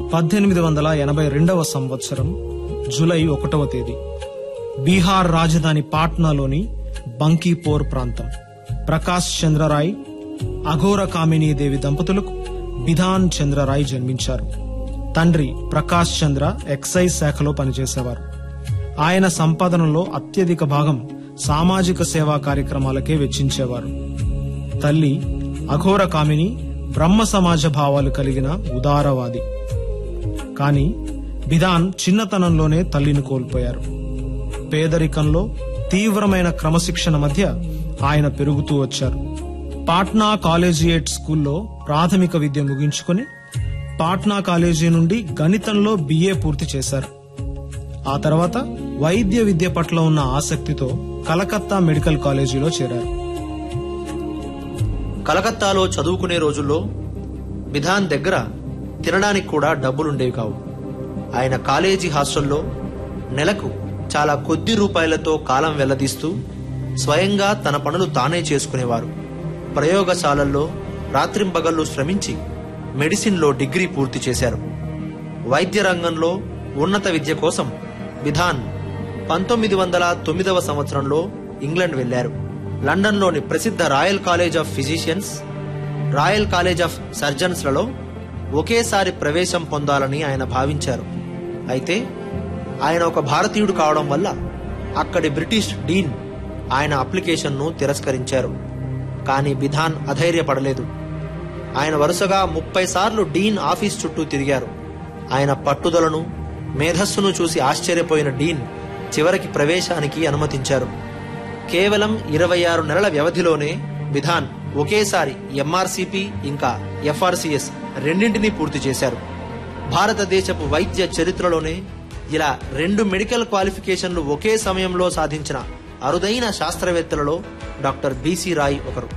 పద్దెనిమిది వందల ఎనభై రెండవ సంవత్సరం జూలై ఒకటవ తేదీ బీహార్ రాజధాని పాట్నాలోని బంకీపోర్ ప్రాంతం ప్రకాష్ చంద్రరాయ్ అఘోర కామినీ దేవి దంపతులకు బిధాన్ చంద్రరాయ్ జన్మించారు తండ్రి ప్రకాష్ చంద్ర ఎక్సైజ్ శాఖలో పనిచేసేవారు ఆయన సంపాదనలో అత్యధిక భాగం సామాజిక సేవా కార్యక్రమాలకే వెచ్చించేవారు తల్లి అఘోర కామిని బ్రహ్మ సమాజ భావాలు కలిగిన ఉదారవాది కాని బిధాన్ చిన్నతనంలోనే తల్లిని కోల్పోయారు పేదరికంలో తీవ్రమైన క్రమశిక్షణ మధ్య ఆయన పెరుగుతూ వచ్చారు పాట్నా కాలేజియేట్ స్కూల్లో ప్రాథమిక విద్య ముగించుకొని పాట్నా కాలేజీ నుండి గణితంలో బిఏ పూర్తి చేశారు ఆ తర్వాత వైద్య విద్య పట్ల ఉన్న ఆసక్తితో కలకత్తా మెడికల్ కాలేజీలో చేరారు కలకత్తాలో చదువుకునే రోజుల్లో విధాన్ దగ్గర తినడానికి కూడా డబ్బులుండేవి కావు ఆయన కాలేజీ హాస్టల్లో నెలకు చాలా కొద్ది రూపాయలతో కాలం వెల్లదీస్తూ స్వయంగా తన పనులు తానే చేసుకునేవారు ప్రయోగశాలల్లో రాత్రింబగళ్ళు శ్రమించి మెడిసిన్లో డిగ్రీ పూర్తి చేశారు వైద్య రంగంలో ఉన్నత విద్య కోసం విధాన్ పంతొమ్మిది వందల తొమ్మిదవ సంవత్సరంలో ఇంగ్లాండ్ వెళ్లారు లండన్లోని ప్రసిద్ధ Royal College of Physicians Royal College of సర్జన్స్లలో ఒకేసారి ప్రవేశం పొందాలని ఆయన భావించారు అయితే ఆయన ఒక భారతీయుడు కావడం వల్ల అక్కడి బ్రిటిష్ డీన్ ఆయన అప్లికేషన్ను తిరస్కరించారు కానీ విధాన్ అధైర్యపడలేదు ఆయన వరుసగా ముప్పై సార్లు డీన్ ఆఫీస్ చుట్టూ తిరిగారు ఆయన పట్టుదలను మేధస్సును చూసి ఆశ్చర్యపోయిన డీన్ చివరికి ప్రవేశానికి అనుమతించారు కేవలం ఇరవై ఆరు నెలల వ్యవధిలోనే విధాన్ ఒకేసారి ఎంఆర్సిపి ఇంకా ఎఫ్ఆర్సిఎస్ రెండింటినీ పూర్తి చేశారు భారతదేశపు వైద్య చరిత్రలోనే ఇలా రెండు మెడికల్ క్వాలిఫికేషన్లు ఒకే సమయంలో సాధించిన అరుదైన శాస్త్రవేత్తలలో డాక్టర్ బిసి రాయ్ ఒకరు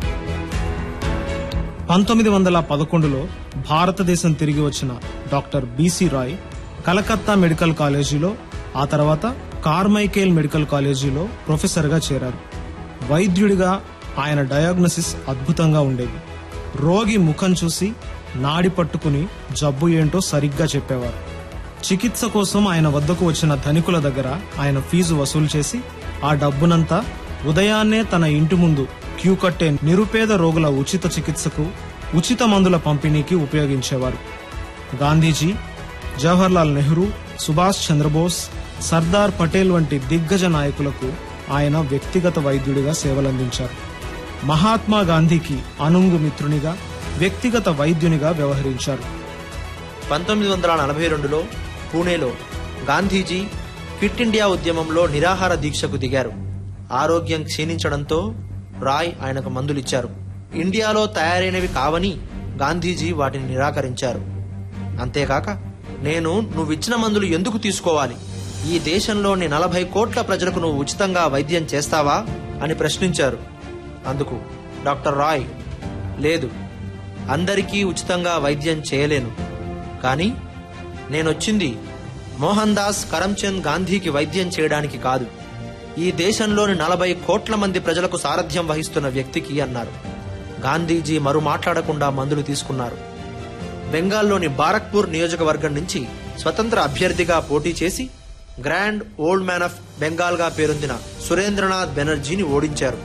పంతొమ్మిది వందల పదకొండులో భారతదేశం తిరిగి వచ్చిన doctor BC Roy Calcutta medical కాలేజీలో ఆ తర్వాత కార్మైకేల్ మెడికల్ కాలేజీలో ప్రొఫెసర్గా చేరారు వైద్యుడిగా ఆయన డయాగ్నోసిస్ అద్భుతంగా ఉండేది రోగి ముఖం చూసి నాడి పట్టుకుని జబ్బు ఏంటో సరిగ్గా చెప్పేవారు చికిత్స కోసం ఆయన వద్దకు వచ్చిన ధనికుల దగ్గర ఆయన ఫీజు వసూలు చేసి ఆ డబ్బునంతా ఉదయాన్నే తన ఇంటి ముందు క్యూ కట్టే నిరుపేద రోగుల ఉచిత చికిత్సకు ఉచిత మందుల పంపిణీకి ఉపయోగించేవారు గాంధీజీ జవహర్లాల్ నెహ్రూ సుభాష్ చంద్రబోస్ సర్దార్ పటేల్ వంటి దిగ్గజ నాయకులకు ఆయన వ్యక్తిగత వైద్యుడిగా సేవలందించారు మహాత్మా గాంధీకి అనుంగు మిత్రునిగా వ్యక్తిగత వైద్యునిగా వ్యవహరించారు పంతొమ్మిది వందల నలభై రెండులో పూణేలో గాంధీజీ క్విట్ ఇండియా ఉద్యమంలో నిరాహార దీక్షకు దిగారు ఆరోగ్యం క్షీణించడంతో రాయ్ ఆయనకు మందులిచ్చారు ఇండియాలో తయారైనవి కావని గాంధీజీ వాటిని నిరాకరించారు అంతేకాక నేను నువ్విచ్చిన మందులు ఎందుకు తీసుకోవాలి ఈ దేశంలోని నలభై కోట్ల ప్రజలకు నువ్వు ఉచితంగా వైద్యం చేస్తావా అని ప్రశ్నించారు అందుకు డాక్టర్ రాయ్ లేదు అందరికీ ఉచితంగా వైద్యం చేయలేను కానీ నేనొచ్చింది మోహన్ దాస్ కరమ్చంద్ గాంధీకి వైద్యం చేయడానికి కాదు ఈ దేశంలోని నలభై కోట్ల మంది ప్రజలకు సారథ్యం వహిస్తున్న వ్యక్తికి అన్నారు గాంధీజీ మరు మాట్లాడకుండా మందులు తీసుకున్నారు బెంగాల్లోని బారక్పూర్ నియోజకవర్గం నుంచి స్వతంత్ర అభ్యర్థిగా పోటీ చేసి గ్రాండ్ ఓల్డ్ మ్యాన్ ఆఫ్ బెంగాల్గా పేరొందిన సురేంద్రనాథ్ బెనర్జీని ఓడించారు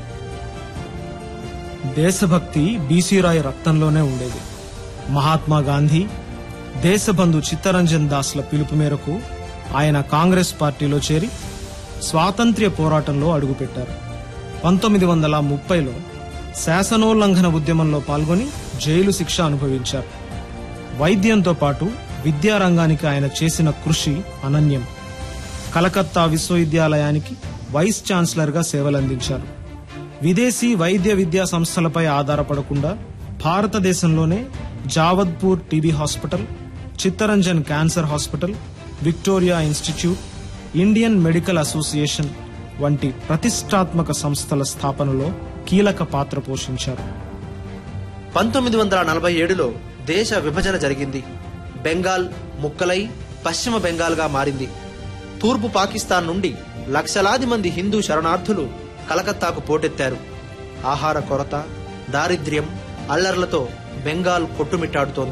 దేశభక్తి బీసీ రాయ్ రక్తంలోనే ఉండేది మహాత్మా గాంధీ దేశబంధు చిత్తరంజన్ దాస్ల పిలుపు మేరకు ఆయన కాంగ్రెస్ పార్టీలో చేరి స్వాతంత్ర్య పోరాటంలో అడుగుపెట్టారు పంతొమ్మిది వందల ముప్పైలో శాసనోల్లంఘన ఉద్యమంలో పాల్గొని జైలు శిక్ష అనుభవించారు వైద్యంతో పాటు విద్యారంగానికి ఆయన చేసిన కృషి అనన్యం కలకత్తా విశ్వవిద్యాలయానికి వైస్ ఛాన్సలర్ గా సేవలందించారు విదేశీ వైద్య విద్యా సంస్థలపై ఆధారపడకుండా భారతదేశంలోనే Jadavpur TB hospital Chittaranjan cancer hospital Victoria Institute Indian Medical Association వంటి ప్రతిష్టాత్మక సంస్థల స్థాపనలో కీలక పాత్ర పోషించారు పంతొమ్మిది వందల నలభై ఏడులో దేశ విభజన జరిగింది బెంగాల్ ముక్కలై పశ్చిమ బెంగాల్గా మారింది తూర్పు పాకిస్తాన్ నుండి లక్షలాది మంది హిందూ శరణార్థులు కలకత్తాకు పోటెత్తారు ఆహార కొరత దారిద్ర్యం అల్లర్లతో బెంగాల్ కొట్టుమిట్టాడుతోంది